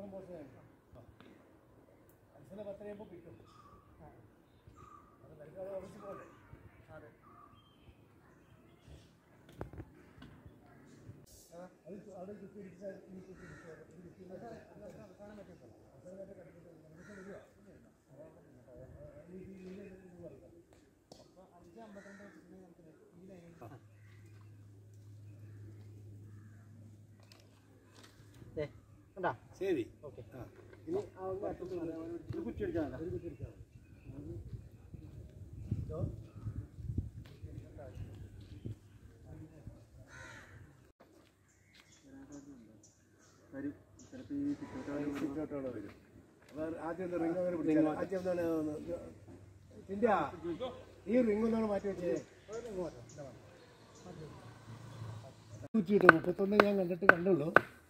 മനസ്സിലെ പത്തരയാകുമ്പോൾ കിട്ടും അത് തൽക്കാലം ഓഫീസിൽ പോകണ്ടേ അതെ അത് അവിടെ കുത്തി ഇടിച്ചാൽ ഈ കുത്തി ഇടിച്ചാൽ ഇത് കുത്തി കാണാൻ പറ്റുമോ അപ്പോൾ അഞ്ച് അമ്പത്തിരണ്ട് വെച്ചിട്ടുണ്ടെങ്കിൽ നമുക്ക് ഈ ലൈനിൽ കണ്ടാ ശരി ഓക്കെ ആ ഇനി ആ ഒന്ന് അറ്റത്ത് കൊണ്ട് ഒരു കുറ്റി അടിച്ചാൽ ഒരു കുത്തി ഇടിച്ചാൽ മതി. ഇതോ? വരും ചിലപ്പോൾ ഈ ചുറ്റോട്ടാലും ചുറ്റോട്ടോടെ വരും അപ്പൊ ആദ്യം ഒന്ന് റിംഗ് അങ്ങനെ പിടിച്ചാൽ ആദ്യം എന്താണ് ഒന്ന് ചിന്താ ഈ റിംഗ് ഒന്നാണ് മാറ്റി വെച്ചേ നൂറ്റിയിട്ട് മുപ്പത്തൊന്ന് ഞാൻ കണ്ടിട്ട് കണ്ടുള്ളൂ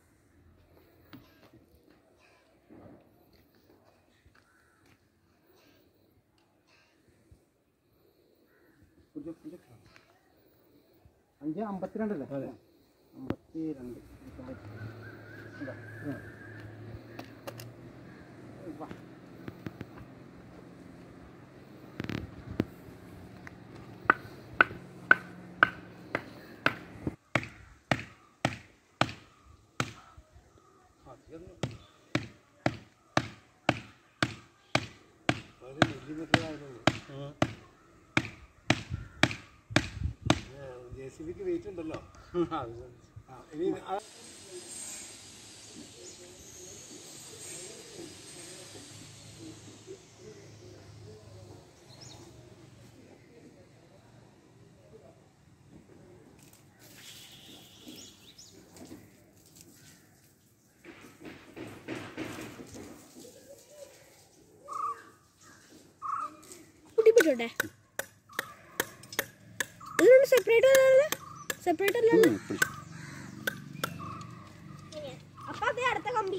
അഞ്ച് അമ്പത്തിരണ്ടല്ലേ അതെ. അമ്പത്തി രണ്ട് വളരെ മില്ലിമീറ്ററായിരുന്നു ജെ സി ബിക്ക് വെയിറ്റ് ഉണ്ടല്ലോ ആ, ഇനി ആ- കുട്ടിപ്പെട്ടോട്ടെ ഇതിനോട് സെപ്പറേറ്റ് അല്ലല്ലോ സെപ്പറേറ്റ് അല്ലല്ലോ അപ്പൊ അതേ അടുത്ത കമ്പി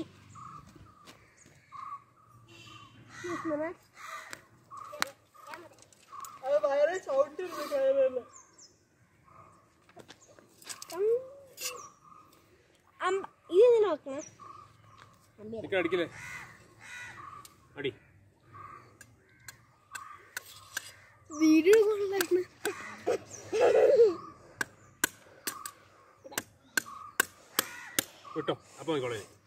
ഇത് നോക്കണേ നിൽക്കാൻ അടിക്കലേ അടി വീഡിയോ കൊണ്ടായിരുന്നു വിട്ടോ അപ്പം നോക്കോളേ